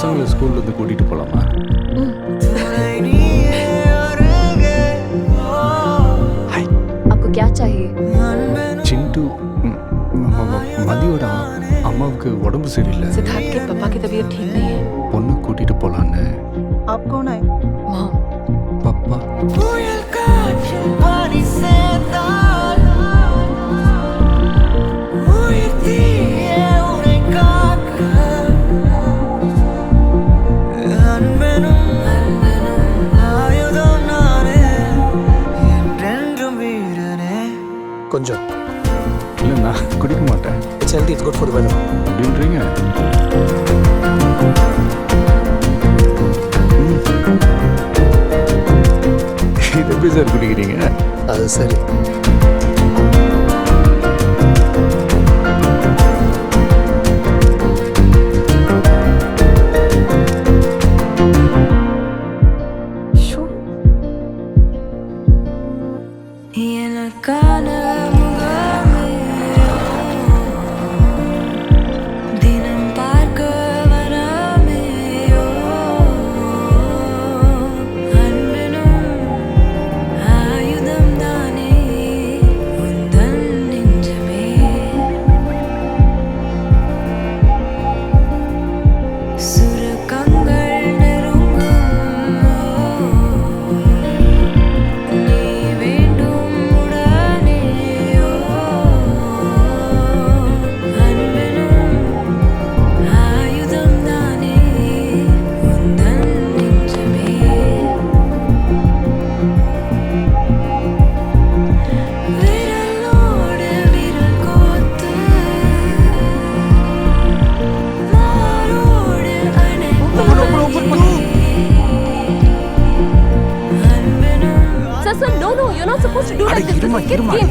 பசங்களை ஸ்கூல்ல இருந்து கூட்டிட்டு போலாமா ஹாய் आपको क्या चाहिए சிண்டு ம், ம- ம- மதியோட அம்மாவுக்கு உடம்பு சரியில்லை सिद्धार्थ के पापा की तबीयत ठीक नहीं है பொண்ணு கூட்டிட்டு போலான்னு आप कौन है मॉम பப்பா கொஞ்சம் இல்லை நான் குடிக்க மாட்டேன் it's healthy it's good for weather அப்படின்றீங்க ம். இது எப்படி சார் குடிக்கிறீங்க அது சரி எனக்கான முகமே தினம் பார்க்க வராமேயோ அன்பெனும் ஆயுதம் தானே உந்தன் நெஞ்சமே சுரக்கங்கள் நெருங்கும் நீ வேண்டும் உடனேயோ அன்பெனும் ஆயுதம் தானே உந்தன் நெஞ்சமே விரலோடு விரல் கோத்து மாரோடு அன்பெனும் sir sir no no you not supposed to do அட, लाइक दिस இருமா, இருமா.